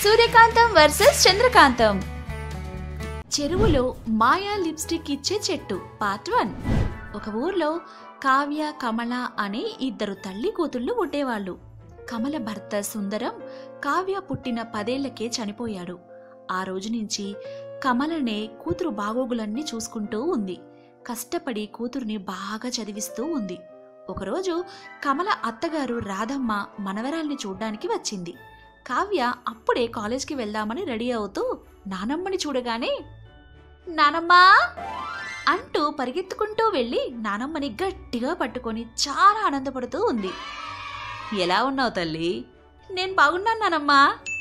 సూర్యకాంతం versus చంద్రకాంతం చెరువులో మాయా lipstick ఇచ్చే చెట్టు పార్ట్ వన్ ఒక ఊర్లో కావ్య కమల అనే ఇద్దరు తల్లి కూతుళ్ళు ఉండేవాళ్ళు కమల భర్త సుందరం కావ్య పుట్టిన పదేళ్లకే చనిపోయాడు ఆ రోజు నుంచి కమలనే కూతురు బాగోగులన్నీ చూసుకుంటూ ఉంది కష్టపడి కూతుర్ని బాగా చదివిస్తూ ఉంది ఒకరోజు కమల అత్తగారు రాధమ్మ మనవరాల్ని చూడ్డానికి వచ్చింది కావ్య అప్పుడే కాలేజ్కి వెళ్దామని రెడీ అవుతూ నానమ్మని చూడగానే నానమ్మా అంటూ పరిగెత్తుకుంటూ వెళ్ళి నానమ్మని గట్టిగా పట్టుకొని చాలా ఆనందపడుతూ ఉంది ఎలా ఉన్నావు తల్లి నేను బాగున్నాను నానమ్మా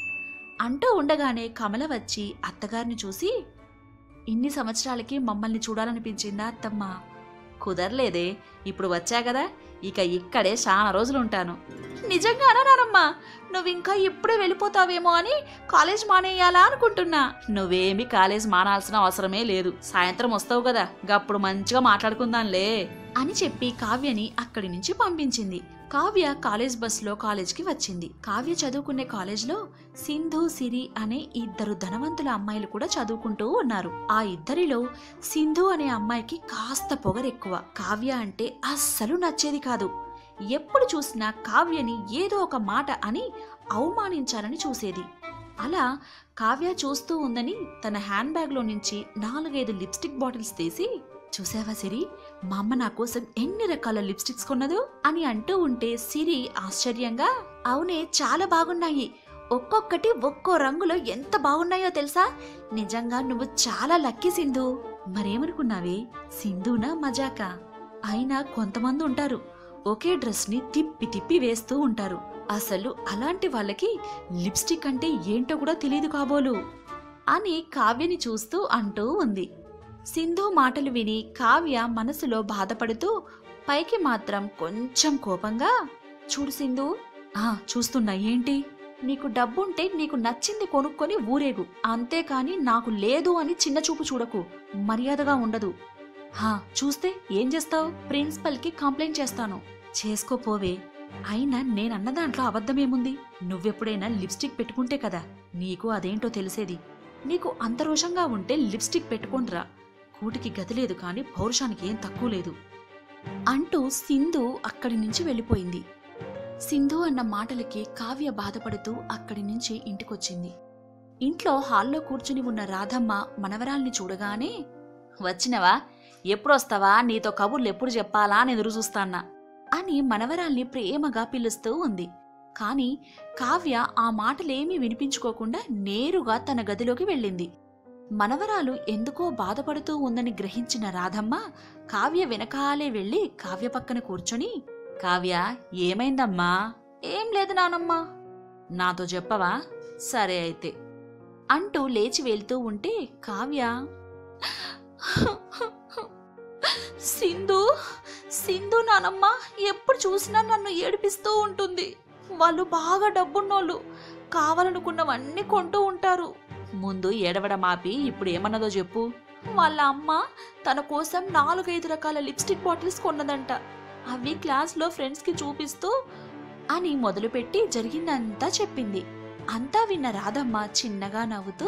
అంటూ ఉండగానే కమల వచ్చి అత్తగారిని చూసి ఇన్ని సంవత్సరాలకి మమ్మల్ని చూడాలనిపించిందా అత్తమ్మ కుదరలేదే ఇప్పుడు వచ్చా కదా ఇక ఇక్కడే చాలా రోజులు ఉంటాను నిజంగానా నానమ్మా నువ్వు ఇంకా ఇప్పుడే వెళ్ళిపోతావేమో అని కాలేజ్ మానేయాలా అనుకుంటున్నా నువ్వేమి కాలేజ్ మానాల్సిన అవసరమే లేదు సాయంత్రం వస్తావు కదా గప్పుడు మంచిగా మాట్లాడుకుందాంలే అని చెప్పి కావ్యని అక్కడి నుంచి పంపించింది కావ్య కాలేజ్ బస్సులో కాలేజ్కి వచ్చింది కావ్య చదువుకునే కాలేజ్లో సింధు సిరి అనే ఇద్దరు ధనవంతుల అమ్మాయిలు కూడా చదువుకుంటూ ఉన్నారు ఆ ఇద్దరిలో సింధు అనే అమ్మాయికి కాస్త పొగరెక్కువ కావ్య అంటే అస్సలు నచ్చేది కాదు ఎప్పుడు చూసినా కావ్యని ఏదో ఒక మాట అని అవమానించాలని చూసేది అలా కావ్య చూస్తూ ఉందని తన హ్యాండ్ బ్యాగ్లో నుంచి నాలుగైదు లిప్స్టిక్ బాటిల్స్ తీసి చూసావా సిరి మా అమ్మ నా కోసం ఎన్ని రకాల లిప్స్టిక్స్ కొన్నదో అని అంటూ ఉంటే సిరి ఆశ్చర్యంగా అవునే చాలా బాగున్నాయి ఒక్కొక్కటి ఒక్కో రంగులో ఎంత బాగున్నాయో తెలుసా నిజంగా నువ్వు చాలా లక్కీ సింధు మరేమనుకున్నావే సింధునా మజాకా అయినా కొంతమంది ఉంటారు ఒకే డ్రెస్ ని తిప్పి తిప్పి వేస్తూ ఉంటారు అసలు అలాంటి వాళ్ళకి లిప్స్టిక్ అంటే ఏంటో కూడా తెలియదు కాబోలు అని కావ్యని చూస్తూ అంటూ ఉంది సింధు మాటలు విని కావ్య మనసులో బాధపడుతూ పైకి మాత్రం కొంచెం కోపంగా చూడు సింధు ఆ చూస్తున్నా ఏంటి నీకు డబ్బుంటే నీకు నచ్చింది కొనుక్కొని ఊరేగు అంతేకాని నాకు లేదు అని చిన్న చూపు చూడకు మర్యాదగా ఉండదు హా చూస్తే ఏం చేస్తావు ప్రిన్సిపల్ కి కంప్లైంట్ చేస్తాను చేసుకోపోవే అయినా నేనన్న దాంట్లో అబద్ధమేముంది నువ్వెప్పుడైనా లిప్స్టిక్ పెట్టుకుంటే కదా నీకు అదేంటో తెలిసేది నీకు అంత రోషంగా ఉంటే లిప్స్టిక్ పెట్టుకోండిరా కూటికి గతి లేదు కానీ పౌరుషానికి ఏం తక్కువ లేదు అంటూ సింధు అక్కడి నుంచి వెళ్ళిపోయింది సింధు అన్న మాటలకి కావ్య బాధపడుతూ అక్కడి నుంచి ఇంటికొచ్చింది ఇంట్లో హాల్లో కూర్చుని ఉన్న రాధమ్మ మనవరాల్ని చూడగానే వచ్చినవా ఎప్పుడొస్తావా నీతో కబుర్లు ఎప్పుడు చెప్పాలా అని ఎదురు చూస్తాన్నా అని మనవరాల్ని ప్రేమగా పిలుస్తూ ఉంది కాని కావ్య ఆ మాటలేమీ వినిపించుకోకుండా నేరుగా తన గదిలోకి వెళ్ళింది మనవరాలు ఎందుకో బాధపడుతూ ఉందని గ్రహించిన రాధమ్మ కావ్య వెనకాలే వెళ్లి కావ్య పక్కన కూర్చొని కావ్య ఏమైందమ్మా ఏం లేదు నానమ్మా నాతో చెప్పవా సరే అయితే అంటూ లేచి వెళ్తూ ఉంటే కావ్య సింధు సింధు నానమ్మ ఎప్పుడు చూసినా నన్ను ఏడిపిస్తూ ఉంటుంది వాళ్ళు బాగా డబ్బున్నోళ్ళు కావాలనుకున్నవన్నీ కొంటూ ఉంటారు ముందు ఏడవడం ఆపి ఇప్పుడు ఏమన్నదో చెప్పు వాళ్ళ అమ్మ తన కోసం నాలుగైదు రకాల లిప్స్టిక్ బాటిల్స్ కొన్నదంట అవి క్లాస్లో ఫ్రెండ్స్కి చూపిస్తూ అని మొదలుపెట్టి జరిగిందంతా చెప్పింది అంతా విన్న రాధమ్మ చిన్నగా నవ్వుతూ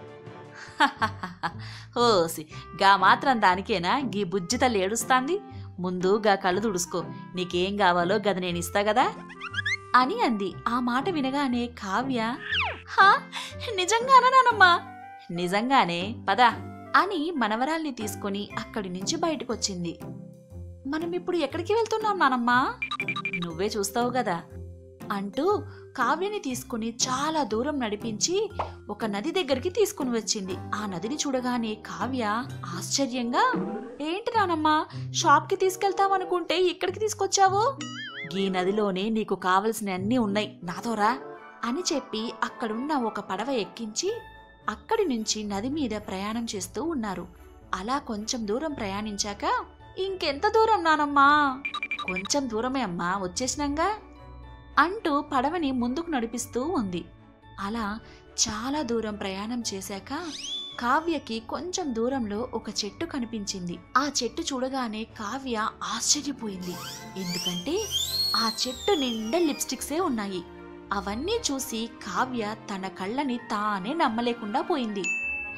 ఓసి గా మాత్రం దానికేనా గీ బుజ్జి తల్లి ఏడుస్తాంది ముందు గా కళ్ళు తుడుసుకో నీకేం కావాలో గది నేను ఇస్తా కదా అని అంది ఆ మాట వినగానే కావ్య హా నిజంగానా నానమ్మా నిజంగానే పద అని మనవరాల్ని తీసుకొని అక్కడి నుంచి బయటకొచ్చింది మనం ఇప్పుడు ఎక్కడికి వెళ్తున్నాం నానమ్మా నువ్వే చూస్తావు కదా అంటూ కావ్యని తీసుకుని చాలా దూరం నడిపించి ఒక నది దగ్గరికి తీసుకుని వచ్చింది ఆ నదిని చూడగానే కావ్య ఆశ్చర్యంగా ఏంటి నానమ్మా షాప్కి తీసుకెళ్తామనుకుంటే ఇక్కడికి తీసుకొచ్చావు ఈ నదిలోనే నీకు కావలసిన అన్నీ ఉన్నాయి నాతోరా అని చెప్పి అక్కడున్న ఒక పడవ ఎక్కించి అక్కడి నుంచి నది మీద ప్రయాణం చేస్తూ ఉన్నారు అలా కొంచెం దూరం ప్రయాణించాక ఇంకెంత దూరం నానమ్మా కొంచెం దూరమే అమ్మా వచ్చేసినంగా అంటూ పడవని ముందుకు నడిపిస్తూ ఉంది అలా చాలా దూరం ప్రయాణం చేశాక కావ్యకి కొంచెం దూరంలో ఒక చెట్టు కనిపించింది ఆ చెట్టు చూడగానే కావ్య ఆశ్చర్యపోయింది ఎందుకంటే ఆ చెట్టు నిండా లిప్స్టిక్సే ఉన్నాయి అవన్నీ చూసి కావ్య తన కళ్ళని తానే నమ్మలేకుండా పోయింది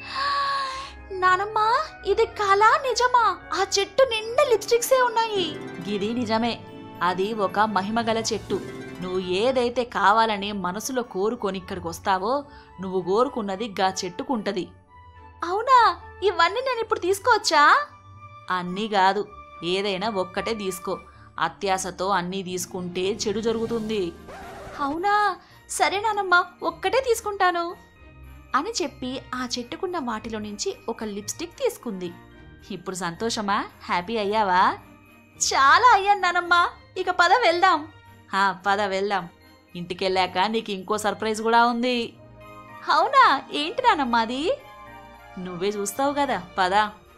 నానమ్మా ఇది కళ నిజమా ఆ చెట్టు నిండా లిప్స్టిక్సే ఉన్నాయి గిది నిజమే అది ఒక మహిమగల చెట్టు నువ్వు ఏదైతే కావాలని మనసులో కోరుకొని ఇక్కడికి వస్తావో నువ్వు కోరుకున్నది గా చెట్టుకుంటది అవునా ఇవన్నీ నేను ఇప్పుడు తీసుకోవచ్చా అన్నీ కాదు ఏదైనా ఒక్కటే తీసుకో అత్యాశతో అన్నీ తీసుకుంటే చెడు జరుగుతుంది అవునా సరే నానమ్మా ఒక్కటే తీసుకుంటాను అని చెప్పి ఆ చెట్టుకున్న వాటిలో నుంచి ఒక లిప్స్టిక్ తీసుకుంది ఇప్పుడు సంతోషమా హ్యాపీ అయ్యావా చాలా అయ్యాను నానమ్మా ఇక పద వెళ్దాం హా పద వెళ్దాం ఇంటికెళ్ళాక నీకు ఇంకో సర్ప్రైజ్ కూడా ఉంది అవునా ఏంటి నానమ్మా అది నువ్వే చూస్తావు కదా పద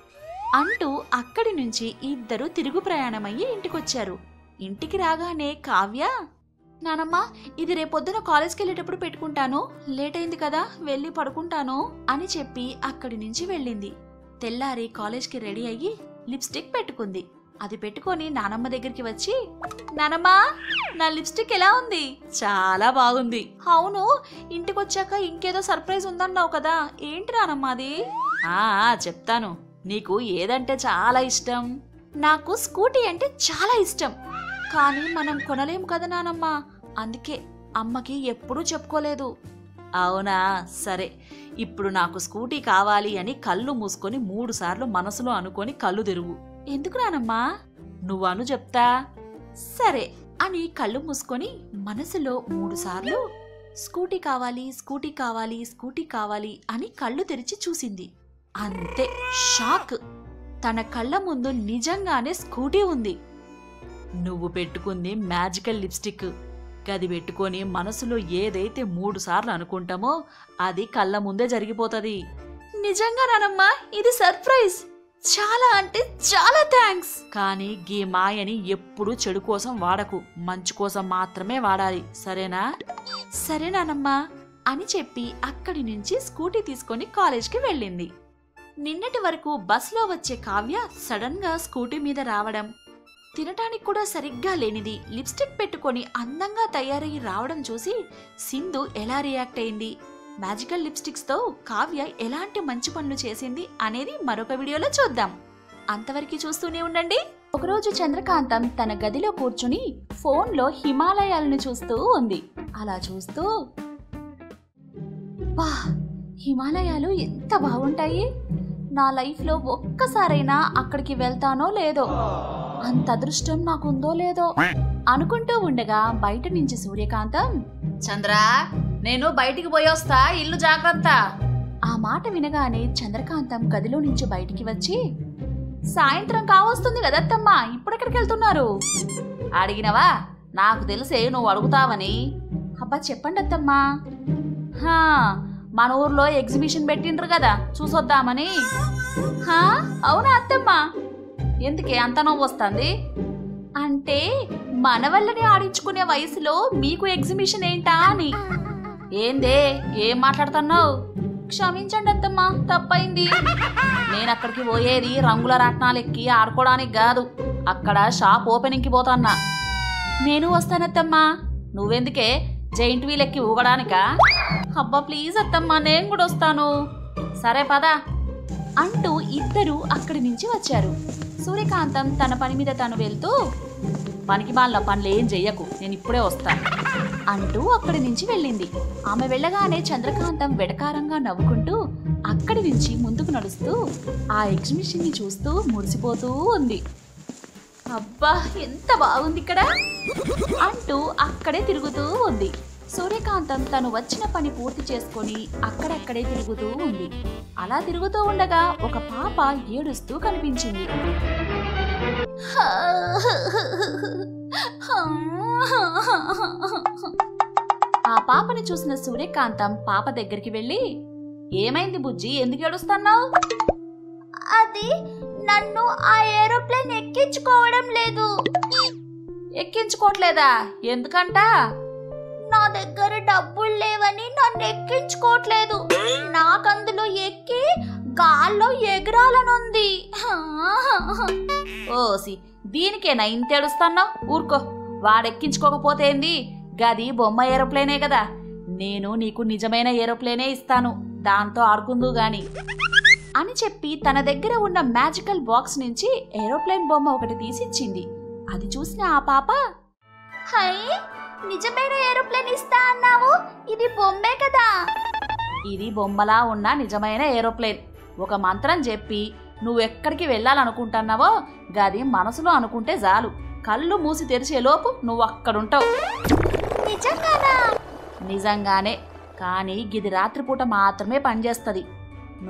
అంటూ అక్కడి నుంచి ఇద్దరు తిరుగు ప్రయాణమయ్యి ఇంటికొచ్చారు ఇంటికి రాగానే కావ్య నానమ్మా ఇది రేపొద్దున కాలేజ్కి వెళ్ళేటప్పుడు పెట్టుకుంటాను లేట్ అయింది కదా వెళ్ళి పడుకుంటాను అని చెప్పి అక్కడి నుంచి వెళ్ళింది తెల్లారి కాలేజ్కి రెడీ అయ్యి లిప్స్టిక్ పెట్టుకుంది అది పెట్టుకొని నానమ్మ దగ్గరికి వచ్చి నానమ్మా నా లిప్స్టిక్ ఎలా ఉంది చాలా బాగుంది అవును ఇంటికొచ్చాక ఇంకేదో సర్ప్రైజ్ ఉందన్నావు కదా ఏంటి నానమ్మ అది ఆ ఆ, చెప్తాను నీకు ఏదంటే చాలా ఇష్టం నాకు స్కూటీ అంటే చాలా ఇష్టం కానీ మనం కొనలేం కదా నానమ్మ అందుకే అమ్మకి ఎప్పుడూ చెప్పుకోలేదు అవునా సరే ఇప్పుడు నాకు స్కూటీ కావాలి అని కళ్ళు మూసుకొని మూడు సార్లు మనసులో అనుకొని కళ్ళు తెరువు ఎందుకు నానమ్మా నువ్వు అను చెప్తా సరే అని కళ్ళు మూసుకొని మనసులో మూడు సార్లు స్కూటీ కావాలి స్కూటీ కావాలి స్కూటీ కావాలి అని కళ్ళు తెరిచి చూసింది అంతే షాక్ తన కళ్ళ ముందు నిజంగానే స్కూటీ ఉంది నువ్వు పెట్టుకుంది మ్యాజికల్ లిప్స్టిక్ గది పెట్టుకొని మనసులో ఏదైతే మూడు సార్లు అనుకుంటామో అది కళ్ళ ముందే జరిగిపోతుంది నిజంగా నానమ్మా ఇది సర్ప్రైజ్ చాలా అంటే చాలా థ్యాంక్స్ కానీ గీ మాయని ఎప్పుడు చెడు కోసం వాడకు మంచు కోసం మాత్రమే వాడాలి సరేనా సరే నానమ్మా అని చెప్పి అక్కడి నుంచి స్కూటీ తీసుకొని కాలేజ్కి వెళ్ళింది నిన్నటి వరకు బస్లో వచ్చే కావ్య సడన్ గా స్కూటీ మీద రావడం తినటానికి కూడా సరిగ్గా లేనిది లిప్స్టిక్ పెట్టుకొని అందంగా తయారయ్యి రావడం చూసి సింధు ఎలా రియాక్ట్ అయింది మ్యాజికల్ లిప్స్టిక్స్ తో కావ్య ఎలాంటి మంచి పనులు చేసింది అనేది మరొక వీడియోలో చూద్దాం అంతవరకు చూస్తూనే ఉండండి ఒకరోజు చంద్రకాంతం తన గదిలో కూర్చుని ఫోన్లో హిమాలయాలను చూస్తూ ఉంది అలా చూస్తూ వా హిమాలయాలు ఎంత బాగుంటాయి నా లైఫ్లో ఒక్కసారైనా అక్కడికి వెళ్తానో లేదో అంత అదృష్టం నాకుందో లేదో అనుకుంటూ ఉండగా బయట నుంచి సూర్యకాంతం చంద్ర నేను బయటికి పోయొస్తా ఇల్లు జాగ్రత్త ఆ మాట వినగానే చంద్రకాంతం గదిలో నుంచి బయటికి వచ్చి సాయంత్రం కావస్తుంది కదత్తమ్మా ఇప్పుడెక్కడికి వెళ్తున్నారు అడిగినవా నాకు తెలిసే నువ్వు అడుగుతావని అబ్బా చెప్పండి అత్తమ్మా హా మన ఊర్లో ఎగ్జిబిషన్ పెట్టిండ్రు కదా చూసొద్దామని హా అవునా అత్తమ్మా ఎందుకే అంత నవ్వు వస్తుంది అంటే మన వల్లని ఆడించుకునే వయసులో మీకు ఎగ్జిబిషన్ ఏంటా అని ఏందే ఏం మాట్లాడుతున్నావు క్షమించండి అత్తమ్మా తప్పైంది నేను అక్కడికి పోయేది రంగుల రాట్నాలు ఎక్కి ఆడుకోవడానికి కాదు అక్కడ షాప్ ఓపెనింగ్కి పోతాన్నా నేను వస్తానత్తమ్మా నువ్వెందుకే జైంట్ వీల్ ఎక్కి ఊగడానికా అబ్బా ప్లీజ్ అత్తమ్మా నేను కూడా వస్తాను సరే పదా అంటూ ఇద్దరు అక్కడి నుంచి వచ్చారు సూర్యకాంతం తన పని మీద తను వెళ్తూ పనికి వాళ్ళ పనులు ఏం చెయ్యకు నేను ఇప్పుడే వస్తాను అంటూ అక్కడి నుంచి వెళ్ళింది ఆమె వెళ్ళగానే చంద్రకాంతం వెడకారంగా నవ్వుకుంటూ అక్కడి నుంచి ముందుకు నడుస్తూ ఆ ఎగ్జిబిషన్ ని చూస్తూ మురిసిపోతూ ఉంది అబ్బా ఎంత బాగుంది ఇక్కడ అంటూ అక్కడే తిరుగుతూ ఉంది సూర్యకాంతం తను వచ్చిన పని పూర్తి చేసుకొని అక్కడక్కడే తిరుగుతూ ఉంది అలా తిరుగుతూ ఉండగా ఒక పాప ఏడుస్తూ కనిపించింది ఆ పాపని చూసిన సూర్యకాంతం పాప దగ్గరికి వెళ్ళి ఏమైంది బుజ్జి ఎందుకు ఏడుస్తున్నావు అది నన్ను ఆ ఏరోప్లేన్ ఎక్కించుకోవడం లేదు ఎక్కించుకోవట్లేదా ఎందుకంట నా దగ్గర డబ్బులు లేవని నన్ను ఎక్కించుకోవట్లేదు నాకందులో ఎక్కి గాల్లో ఎగరాలనుంది ఓసి దీనికేనా ఇంత ఏడుస్తున్నావు ఊరుకో వాడెక్కించుకోకపోతే ఏంది గది బొమ్మ ఏరోప్లేనే కదా నేను నీకు నిజమైన ఏరోప్లేనే ఇస్తాను దాంతో ఆడుకుందు గాని అని చెప్పి తన దగ్గర ఉన్న మ్యాజికల్ బాక్స్ నుంచి ఏరోప్లేన్ బొమ్మ ఒకటి తీసిచ్చింది అది చూసిన ఆ పాప హై నిజమైన ఏరోప్లేన్ ఇస్తా అన్నావు ఇది బొమ్మే కదా ఇది బొమ్మలా ఉన్న నిజమైన ఏరోప్లేన్ ఒక మంత్రం చెప్పి నువ్వెక్కడికి వెళ్ళాలనుకుంటున్నావో గది మనసులో అనుకుంటే చాలు కళ్ళు మూసి తెరిచేలోపు నువ్వు అక్కడుంటావు నిజంగానా నిజంగానే కానీ గిది రాత్రిపూట మాత్రమే పనిచేస్తుంది